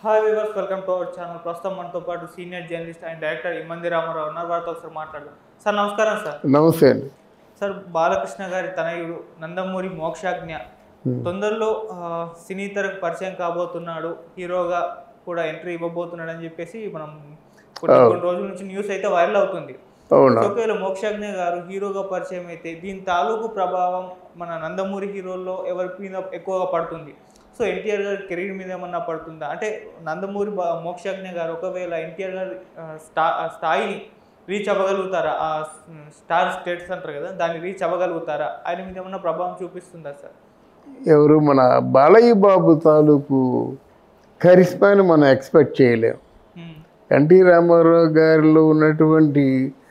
Hi viewers welcome to our channel ప్రస్తుతం మనతో పాటు senior journalist and director Immandi Rama Rao ఉన్నారు వారితో ఒకసారి మాట్లాడదాం సార్ నమస్కారం సార్ నమస్తే అండి సార్ బాలకృష్ణ గారి తనయుడు నందమూరి మోక్షాజ్ఞ తొందరలో ఆ, సినీ తెరకు పరిచయం కాబోతున్నాడు హీరోగా కూడా ఎంట్రీ ఇవ్వబోతున్నాడు అని చెప్పేసి మనం కొన్ని కొన్ని రోజుల నుంచి న్యూస్ అయితే వైరల్ అవుతుంది అవునా సో ఒకవేళ మోక్షాజ్ఞ గారు హీరోగా పరిచయం అయితే దీని తాలూకు ప్రభావం మన నందమూరి హీరోల్లో ఎవరి మీద ఎక్కువగా పడుతుంది సో ఎన్టీఆర్ గారి కెరీర్ మీద ఏమన్నా పడుతుందా అంటే నందమూరి బా- మోక్షాజ్ఞ గారు ఒకవేళ ఎన్టీఆర్ గారి ఆ, స్థా ఆ స్థాయిని రీచ్ అవ్వగలుగుతారా ఆ స్టార్ స్టేటస్ అంటారు కదా దాన్ని రీచ్ అవ్వగలుగుతారా ఆయన మీద ఏమన్నా ప్రభావం చూపిస్తుందా సార్ ఎవరు మన బాలయ్య బాబు తాలూకు కరిస్మాని మనం ఎక్స్పెక్ట్ చేయలేం ఉమ్, ఎన్టీ రామారావు గారిలో ఉన్నటువంటి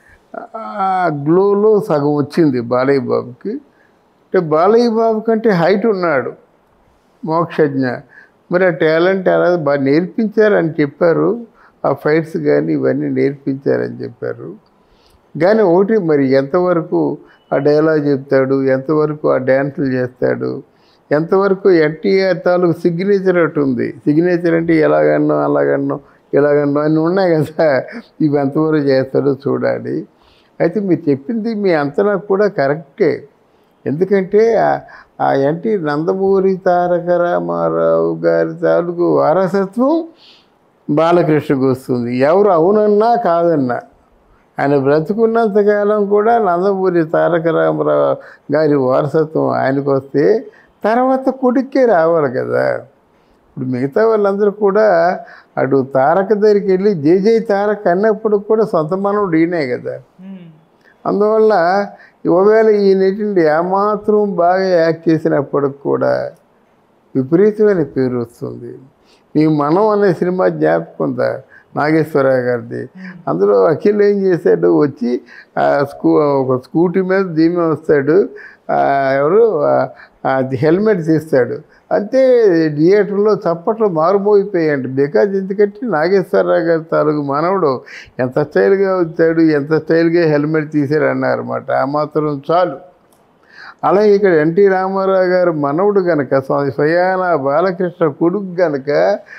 ఆ గ్లోలో సగం వచ్చింది బాలయ్య బాబుకి అంటే బాలయ్య బాబు కంటే హైట్ ఉన్నాడు మోక్షజ్ఞ మరి ఆ టాలెంట్ అలా బాగా నేర్పించారని చెప్పారు ఆ ఫైట్స్ కానీ ఇవన్నీ నేర్పించారని చెప్పారు కానీ ఒకటి మరి ఎంతవరకు ఆ డైలాగ్ చెప్తాడు ఎంతవరకు ఆ డ్యాన్సులు చేస్తాడు ఎంతవరకు ఎన్టీఆర్ తాలూకు సిగ్నేచర్ ఒకటి ఉంది సిగ్నేచర్ అంటే ఎలాగన్నో అలాగన్నో ఇలాగన్నో అన్నీ ఉన్నాయి కదా ఇవి ఎంతవరకు చేస్తాడో చూడాలి అయితే మీరు చెప్పింది మీ అంతనా కూడా కరెక్టే ఎందుకంటే ఆ- ఆ ఎన్టీ నందమూరి తారక రామారావు గారి తాలూకు వారసత్వం బాలకృష్ణకు వస్తుంది ఎవరు అవునన్నా కాదన్నా ఆయన బ్రతుకున్నంతకాలం కూడా నందమూరి తారక రామారావు గారి వారసత్వం ఆయనకు వస్తే తర్వాత కొడుక్కే రావాలి కదా ఇప్పుడు మిగతా వాళ్ళందరూ కూడా అటు తారక దగ్గరికి వెళ్ళి జై జై తారక్ అన్నప్పుడు కూడా సొంత మనవుడు ఈయనే కదా ఉమ్, అందువల్ల ఒకవేళ ఈ నటిని ఏమాత్రం బాగా యాక్ట్ చేసినప్పటికి కూడా విపరీతమైన పేరు వస్తుంది మీ మనం అనే సినిమా జ్ఞాపకం ఉందా నాగేశ్వరరావు గారిది అందులో అఖిల్ ఏం చేశాడు వచ్చి ఆ స్కూ ఒక స్కూటీ మీద దీమే వస్తాడు ఆ, ఎవరు ఆ, అది హెల్మెట్ తీస్తాడు అంతే థియేటర్లో చప్పట్లు మారుమోగిపోయాయండి బికాజ్ ఎందుకంటే నాగేశ్వరరావు గారి తాలూకు మనవడు ఎంత స్టైల్గా వచ్చాడు ఎంత స్టైల్గా హెల్మెట్ తీసాడు అన్నారన్నమాట ఆ మాత్రం చాలు అలాగే ఇక్కడ ఎన్టీ రామారావు గారు మనవుడు గనక స్వ- స్వయాన బాలకృష్ణ కొడుకు గనక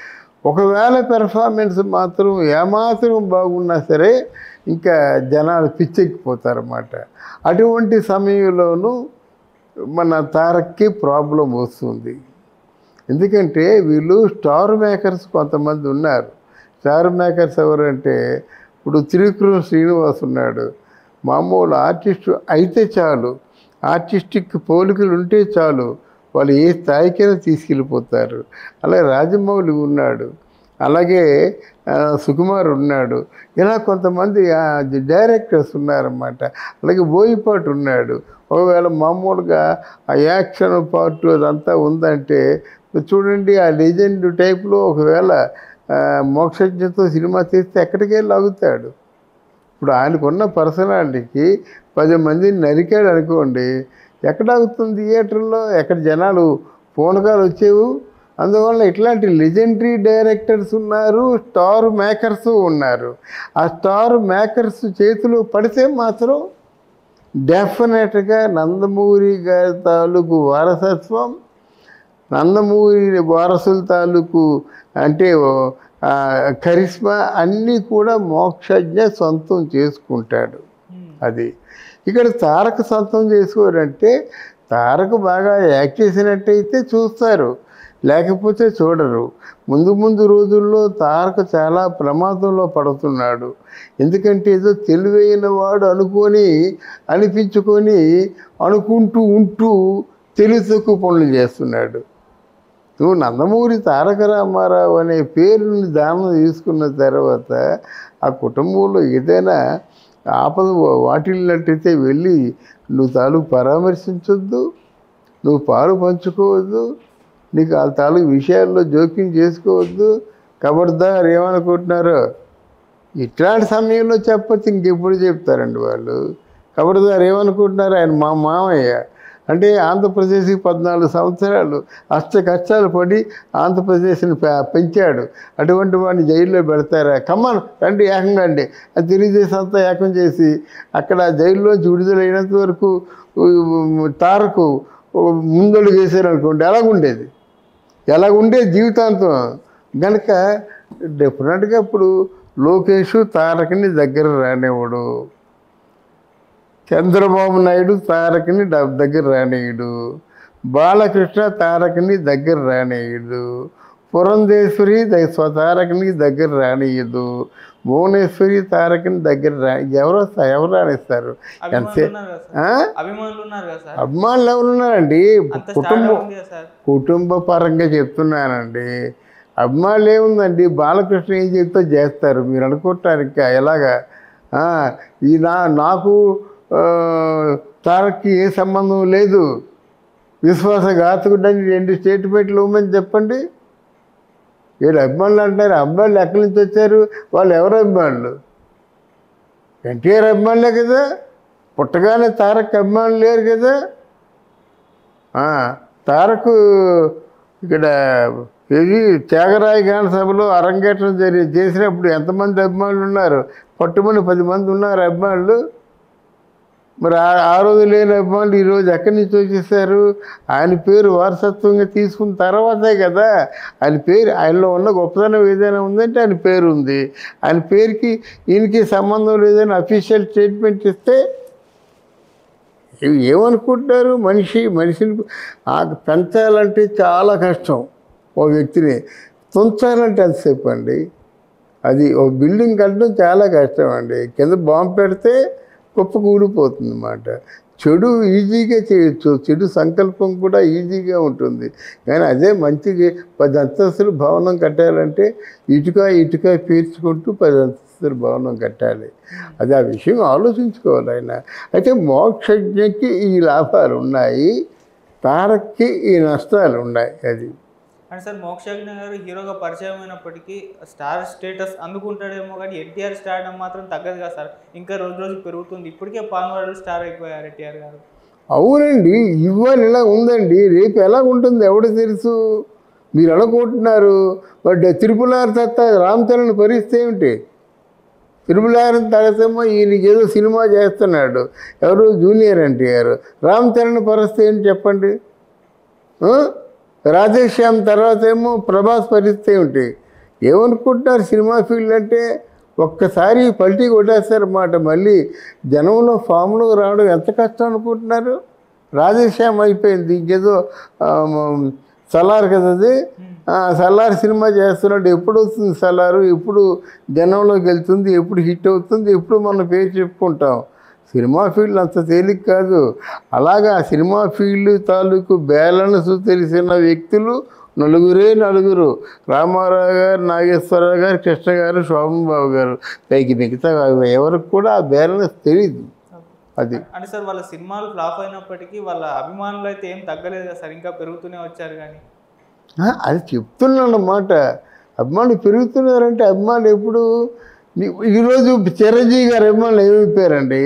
ఒకవేళ పెర్ఫార్మెన్స్ మాత్రం ఏమాత్రం బాగున్నా సరే ఇంకా జనాలు పిచ్చెక్కిపోతారన్నమాట అటువంటి సమయంలోనూ మన తారక్కి ప్రాబ్లం వస్తుంది ఎందుకంటే వీళ్ళు స్టార్ మేకర్స్ కొంతమంది ఉన్నారు స్టార్ మేకర్స్ ఎవరంటే ఇప్పుడు త్రివిక్రమ్ శ్రీనివాస్ ఉన్నాడు మామూలు ఆర్టిస్ట్ అయితే చాలు ఆర్టిస్టిక్ పోలికలు ఉంటే చాలు వాళ్ళు ఏ స్థాయికైనా తీసుకెళ్ళిపోతారు అలాగే రాజమౌళి ఉన్నాడు అలాగే ఆ, సుకుమార్ ఉన్నాడు ఇలా కొంతమంది ఆ, డైరెక్టర్స్ ఉన్నారన్నమాట అలాగే బోయిపాటు ఉన్నాడు ఒకవేళ మామూలుగా ఆ యాక్షన్ పార్ట్ అదంతా ఉందంటే చూడండి ఆ లెజెండ్ టైప్లో ఒకవేళ ఆ, మోక్షజ్ఞతో సినిమా తీస్తే ఎక్కడికి వెళ్ళి ఆగుతాడు ఇప్పుడు ఆయనకున్న పర్సనాలిటీకి పది మందిని నరికాడు అనుకోండి ఎక్కడ ఆగుతుంది థియేటర్లో ఎక్కడ జనాలు పూనకాలు వచ్చేవు అందువల్ల ఇట్లాంటి లెజెండరీ డైరెక్టర్స్ ఉన్నారు స్టార్ మేకర్స్ ఉన్నారు ఆ స్టార్ మేకర్స్ చేతిలో పడితే మాత్రం డెఫినెట్గా నందమూరి గారి తాలూకు వారసత్వం నందమూరి వారసుల తాలూకు అంటే ఆ, కరిష్మా అన్నీ కూడా మోక్షజ్ఞ సొంతం చేసుకుంటాడు ఉమ్, అది ఇక్కడ తారక సొంతం చేసుకోరంటే తారక బాగా యాక్ట్ చేసినట్టయితే చూస్తారు లేకపోతే చూడరు ముందు ముందు రోజుల్లో తారక చాలా ప్రమాదంలో పడుతున్నాడు ఎందుకంటే ఏదో తెలివైన వాడు అనుకొని అనిపించుకొని అనుకుంటూ ఉంటూ తెలివి తక్కువ పనులు చేస్తున్నాడు నువ్వు నందమూరి తారక రామారావు అనే పేరుని దానం తీసుకున్న తర్వాత ఆ కుటుంబంలో ఏదైనా ఆపద వాటిల్లినట్టయితే వెళ్ళి నువ్వు తాలూకు పరామర్శించొద్దు నువ్వు పాలు పంచుకోవద్దు నీకు ఆ తాలూకు విషయాల్లో జోక్యం చేసుకోవద్దు కబర్దార్ ఏమనుకుంటున్నారో ఇట్లాంటి సమయంలో చెప్పచ్చు ఇంకెప్పుడు చెప్తారండి వాళ్ళు కబర్దార్ ఏమనుకుంటున్నారు ఆయన మా మామయ్య అంటే ఆంధ్రప్రదేశ్కి పద్నాలుగు సంవత్సరాలు అష్ట కష్టాలు పడి ఆంధ్రప్రదేశ్ని పె- పెంచాడు అటువంటి వాడిని జైల్లో పెడతారా కమ్మన్ రండి ఏకంగా అండి అది తెలుగుదేశం అంతా ఏకం చేసి అక్కడ జైల్లోంచి విడుదలైనంత వరకు ఉ- తారకు ముందడుగు వేసారు అనుకోండి ఎలాగుండేది ఎలాగుండే జీవితాంతం కనుక డెఫినెట్గా ఇప్పుడు లోకేష్ తారకని దగ్గర రానివ్వడు చంద్రబాబు నాయుడు తారకని డ- దగ్గర రానియడు బాలకృష్ణ తారకని దగ్గర రానియడు పురంధేశ్వరి ద- స్వ- తారకని దగ్గర రానియదు భువనేశ్వరి తారకని దగ్గర రా ఎవరు వస్తారు ఎవరు రానిస్తారు అభిమానులు ఎంతసేపు ఉన్నారు కదా ఆ? సార్ అభిమానులు ఉన్నారు కదా సార్ అభిమానులు ఎవరున్నారండి అంత స్టార్ కుటుంబం ఉంది కదా సార్ కుటుంబ పరంగా చెప్తున్నానండి అభిమానులు ఏముందండి బాలకృష్ణ ఏం చెప్తే చేస్తారు మీరు అనుకుంటారు ఇంకా ఎలాగా ఆ, ఈ నా నాకు ఆ, తారక్కి ఏ సంబంధం లేదు విశ్వాసఘాతకుడని రెండు స్టేట్మెంట్లు ఇవ్వమని చెప్పండి వీళ్ళు అభిమానులు అంటున్నారు అభిమానులు ఎక్కడి నుంచి వచ్చారు వాళ్ళు ఎవరు అభిమానులు ఎన్టీఆర్ అభిమానులే కదా పుట్టగానే తారక్ అభిమానులు లేరు కదా ఆ, తారకు ఇక్కడ ఇది త్యాగరాయ గాన సభలో అరంగేట్రం జరి చేసినప్పుడు ఎంతమంది అభిమానులు ఉన్నారు పట్టుమని పది మంది ఉన్నారు అభిమానులు మరి ఆ- ఆ రోజు లేని అభిమానులు ఈరోజు ఎక్కడి నుంచి వచ్చేసారు ఆయన పేరు వారసత్వంగా తీసుకున్న తర్వాతే కదా ఆయన పేరు ఆయనలో ఉన్న గొప్పతనం ఏదైనా ఉందంటే ఆయన పేరు ఉంది ఆయన పేరుకి ఈయనకి సంబంధం లేదని అఫీషియల్ స్టేట్మెంట్ ఇస్తే ఇవి ఏమనుకుంటున్నారు మనిషి మనిషిని ఆ పెంచాలంటే చాలా కష్టం ఓ వ్యక్తిని తుంచాలంటే ఎంతసేపు అండి అది ఒక బిల్డింగ్ కట్టడం చాలా కష్టం అండి కింద బాంబు పెడితే కుప్ప కూలిపోతుంది అన్నమాట చెడు ఈజీగా చేయొచ్చు చెడు సంకల్పం కూడా ఈజీగా ఉంటుంది కానీ అదే మంచిగా పది అంతస్తులు భవనం కట్టాలంటే ఇటుక ఇటుక పీల్చుకుంటూ పది అంతస్తుల భవనం కట్టాలి అది ఆ విషయం ఆలోచించుకోవాలి ఆయన అయితే మోక్షజ్ఞకి ఈ లాభాలు ఉన్నాయి తారక్కి ఈ నష్టాలు ఉన్నాయి అది అండ్ సార్ మోక్షజ్ఞ గారు హీరోగా పరిచయం అయినప్పటికీ స్టార్ స్టేటస్ అందుకుంటాడేమో కానీ ఎన్టీఆర్ స్టార్ మాత్రం తగ్గదు కదా సార్ ఇంకా రోజు రోజు పెరుగుతుంది ఇప్పటికే పాన్వాడు స్టార్ అయిపోయారు ఎన్టీఆర్ గారు అవునండి ఇవాళ ఇలా ఉందండి రేపు ఎలా ఉంటుంది ఎవడు తెలుసు మీరు అనుకుంటున్నారు బట్ తిరుపులారి తత్త రామ్ చరణ్ పరిస్థితి ఏమిటి తిరుపులారి తగతేమో ఈయనకి ఏదో సినిమా చేస్తున్నాడు ఎవరు జూనియర్ ఎన్టీఆర్ రామ్ చరణ్ పరిస్థితి ఏంటి చెప్పండి ఆ? రాధేశ్యామ్ తర్వాత ఏమో ప్రభాస్ పరిస్థితి ఏమిటి ఏమనుకుంటున్నారు సినిమా ఫీల్డ్ అంటే ఒక్కసారి పల్టీ కొట్టేస్తారన్నమాట మళ్ళీ జనంలో ఫామ్లో రావడం ఎంత కష్టం అనుకుంటున్నారు రాధేశ్యామ్ అయిపోయింది ఇంకేదో ఆ, మ- సలార్ కదా అది ఆ, సలార్ సినిమా చేస్తున్నాడు ఎప్పుడు వస్తుంది సలారు ఎప్పుడు జనంలోకి వెళ్తుంది ఎప్పుడు హిట్ అవుతుంది ఎప్పుడు మన పేరు చెప్పుకుంటాం సినిమా ఫీల్డ్ అంత తేలిక కాదు అలాగా ఆ సినిమా ఫీల్డ్ తాలూకు బ్యాలెన్స్ తెలిసిన వ్యక్తులు నలుగురే నలుగురు రామారావు గారు నాగేశ్వరరావు గారు కృష్ణ గారు శోభన్ బాబు గారు పైకి మిగతా ఎవరికి కూడా ఆ బ్యాలెన్స్ తెలియదు అది అంటే సార్ వాళ్ళ సినిమాలు ఫ్లాప్ అయినప్పటికీ వాళ్ళ అభిమానులు అయితే ఏం తగ్గలేదు కదా సార్ ఇంకా పెరుగుతూనే వచ్చారు కానీ ఆ, అది చెప్తున్నాను అన్నమాట అభిమానులు పెరుగుతున్నారంటే అభిమానులు ఎప్పుడు మీ- ఈరోజు చిరంజీవి గారు అభిమానులు ఏమైపోయారండి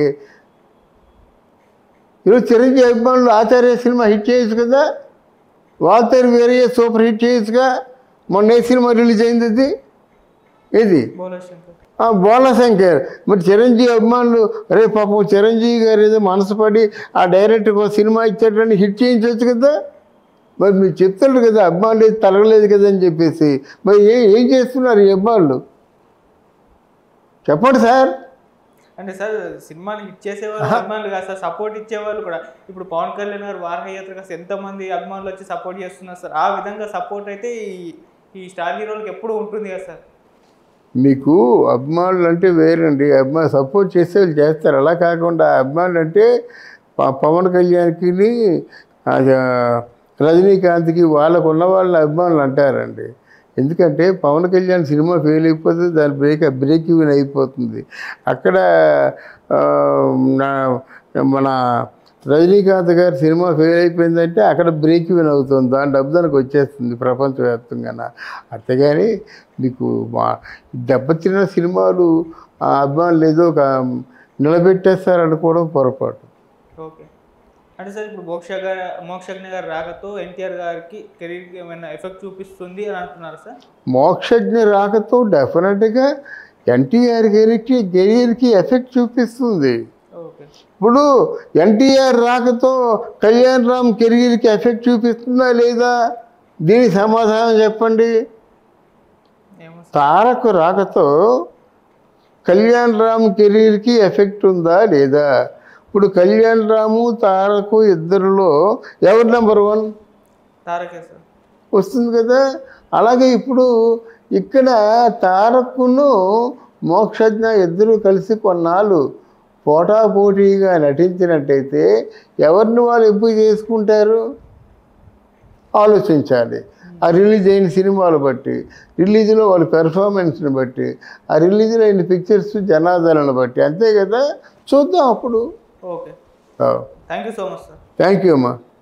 ఈరోజు చిరంజీవి అభిమానులు ఆచార్య సినిమా హిట్ చేయొచ్చు కదా వాల్తేరు వేరే సూపర్ హిట్ చేయొచ్చుగా మొన్న ఏ సినిమా రిలీజ్ అయింది అది ఏది బోలో శంకర్ ఆ బోలశంకర్ మరి చిరంజీవి అభిమానులు రే పాపం చిరంజీవి గారు ఏదో మనసు పడి ఆ డైరెక్టర్కి ఒక సినిమా ఇచ్చేటని హిట్ చేయించవచ్చు కదా మరి మీరు చెప్తారు కదా అభిమానులు ఏది తరగలేదు కదా అని చెప్పేసి మరి ఏ ఏం చేస్తున్నారు ఈ అభిమానులు చెప్పండి సార్ అంటే సార్ సినిమాని హిట్ చేసేవాళ్ళు అభిమానులు కాదు సార్ సపోర్ట్ ఇచ్చేవాళ్ళు కూడా ఇప్పుడు పవన్ కళ్యాణ్ గారు వారహయాత్ర కాస్త ఎంతమంది అభిమానులు వచ్చి సపోర్ట్ చేస్తున్నారు సార్ ఆ విధంగా సపోర్ట్ అయితే ఈ ఈ స్టార్ హీరోలకు ఎప్పుడు ఉంటుంది కదా సార్ మీకు అభిమానులు అంటే వేరండి అభిమానులు సపోర్ట్ చేసే వాళ్ళు చేస్తారు అలా కాకుండా అభిమానులు అంటే ప- పవన్ కళ్యాణ్కి ఆ, రజనీకాంత్కి వాళ్ళకు ఉన్న వాళ్ళ అభిమానులు అంటారండి ఎందుకంటే పవన్ కళ్యాణ్ సినిమా ఫెయిల్ అయిపోతుంది దాని బ్రేక్ బ్రేక్ ఈవెన్ అయిపోతుంది అక్కడ ఆ, నా- మన రజనీకాంత్ గారి సినిమా ఫెయిల్ అయిపోయిందంటే అక్కడ బ్రేక్ ఈవెన్ అవుతుంది దాని డబ్బు దానికి వచ్చేస్తుంది ప్రపంచవ్యాప్తంగా అంతేగాని మీకు మా దెబ్బతిన్న సినిమాలు ఆ అభిమానులు ఏదో ఒక నిలబెట్టేస్తారు అనుకోవడం పొరపాటు ఓకే అంటే సార్ ఇప్పుడు మోక్ష గారు మోక్షజ్ఞ గారు రాకతో ఎన్టీఆర్ గారికి కెరీర్కి ఏమైనా ఎఫెక్ట్ చూపిస్తుంది అని అంటున్నారు సార్ మోక్షజ్ఞ రాకతో డెఫినెట్గా ఎన్టీఆర్ కెరీర్కి కెరీర్కి ఎఫెక్ట్ చూపిస్తుంది ఓకే ఇప్పుడు ఎన్టీఆర్ రాకతో కళ్యాణ్ రామ్ కెరీర్కి ఎఫెక్ట్ చూపిస్తుందా లేదా దీని సమాధానం చెప్పండి ఏమో సార్ తారక్ రాకతో కళ్యాణ్ రామ్ కెరీర్కి ఎఫెక్ట్ ఉందా లేదా ఇప్పుడు కళ్యాణ్ రాము తారకు ఇద్దరిలో ఎవరు నెంబర్ వన్ తారకే సార్ వస్తుంది కదా అలాగే ఇప్పుడు ఇక్కడ తారకును మోక్షజ్ఞ ఇద్దరు కలిసి కొన్నాళ్ళు పోటాపోటీగా నటించినట్టయితే ఎవరిని వాళ్ళు ఎంపిక చేసుకుంటారు ఆలోచించాలి ఆ రిలీజ్ అయిన సినిమాలు బట్టి రిలీజ్లో వాళ్ళ పెర్ఫార్మెన్స్ని బట్టి ఆ రిలీజ్లో అయిన పిక్చర్స్ జనాదరణను బట్టి అంతే కదా చూద్దాం అప్పుడు okay thank you so much sir thank you అమ్మా